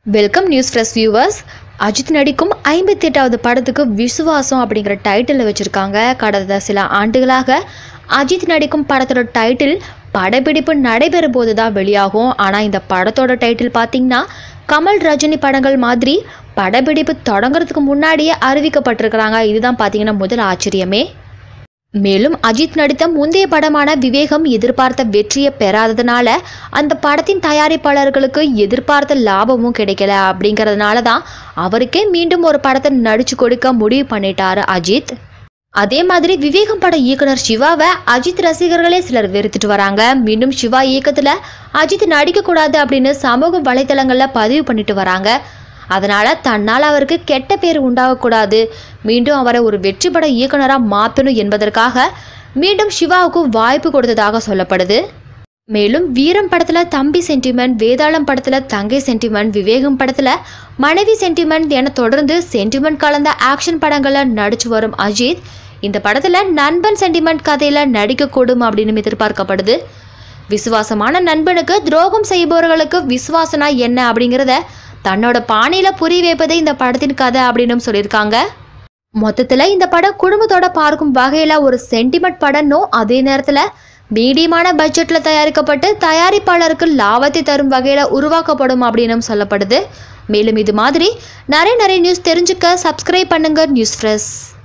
welcome news fresh viewers Ajith நடிக்கும் ஐம்பத்தி எட்டாவது படத்துக்கு விசுவாசம் அப்படிங்கிற டைட்டில் வச்சுருக்காங்க கடந்த சில ஆண்டுகளாக அஜித் நடிக்கும் படத்தோட டைட்டில் படப்பிடிப்பு நடைபெறும் போது தான் வெளியாகும் ஆனால் இந்த படத்தோட டைட்டில் பார்த்தீங்கன்னா கமல் ரஜினி படங்கள் மாதிரி படப்பிடிப்பு தொடங்குறதுக்கு முன்னாடியே அறிவிக்கப்பட்டிருக்கிறாங்க இதுதான் பார்த்தீங்கன்னா முதல் ஆச்சரியமே மேலும் அஜித் நடித்த முந்தைய படமான விவேகம் எதிர்பார்த்த வெற்றியை பெறாததுனால அந்த படத்தின் தயாரிப்பாளர்களுக்கு எதிர்பார்த்த லாபமும் கிடைக்கல அப்படிங்கிறதுனால தான் அவருக்கே மீண்டும் ஒரு படத்தை நடிச்சு கொடுக்க முடிவு பண்ணிட்டாரு அஜித் அதே மாதிரி விவேகம் பட இயக்குனர் சிவாவை அஜித் ரசிகர்களே சிலர் வெறுத்துட்டு வராங்க மீண்டும் சிவா இயக்கத்தில் அஜித் நடிக்கக்கூடாது அப்படின்னு சமூக வலைத்தளங்களில் பதிவு பண்ணிட்டு வராங்க அதனால் தன்னால் அவருக்கு கெட்ட பேர் உண்டாகக்கூடாது மீண்டும் அவரை ஒரு வெற்றி பட இயக்குனராக மாற்றணும் என்பதற்காக மீண்டும் சிவாவுக்கு வாய்ப்பு கொடுத்ததாக சொல்லப்படுது மேலும் வீரம் படத்தில் தம்பி சென்டிமெண்ட் வேதாளம் படத்தில் தங்கை சென்டிமெண்ட் விவேகம் படத்தில் மனைவி சென்டிமெண்ட் என தொடர்ந்து சென்டிமெண்ட் கலந்த ஆக்ஷன் படங்களில் நடிச்சு வரும் அஜித் இந்த படத்தில் நண்பன் சென்டிமெண்ட் கதையில் நடிக்கக்கூடும் அப்படின்னு எதிர்பார்க்கப்படுது விசுவாசமான நண்பனுக்கு துரோகம் செய்பவர்களுக்கு விசுவாசனா என்ன அப்படிங்கிறத தன்னோட பாணியில் புரிய வைப்பதே இந்த படத்தின் கதை அப்படின்னு சொல்லியிருக்காங்க மொத்தத்தில் இந்த படம் குடும்பத்தோட பார்க்கும் வகையில் ஒரு சென்டிமெண்ட் படம்னும் அதே நேரத்தில் மீடியமான பட்ஜெட்டில் தயாரிக்கப்பட்டு தயாரிப்பாளருக்கு லாபத்தை தரும் வகையில் உருவாக்கப்படும் அப்படின்னு சொல்லப்படுது மேலும் இது மாதிரி நிறைய நிறைய நியூஸ் தெரிஞ்சுக்க சப்ஸ்கிரைப் பண்ணுங்க நியூஸ் ஃப்ரெஷ்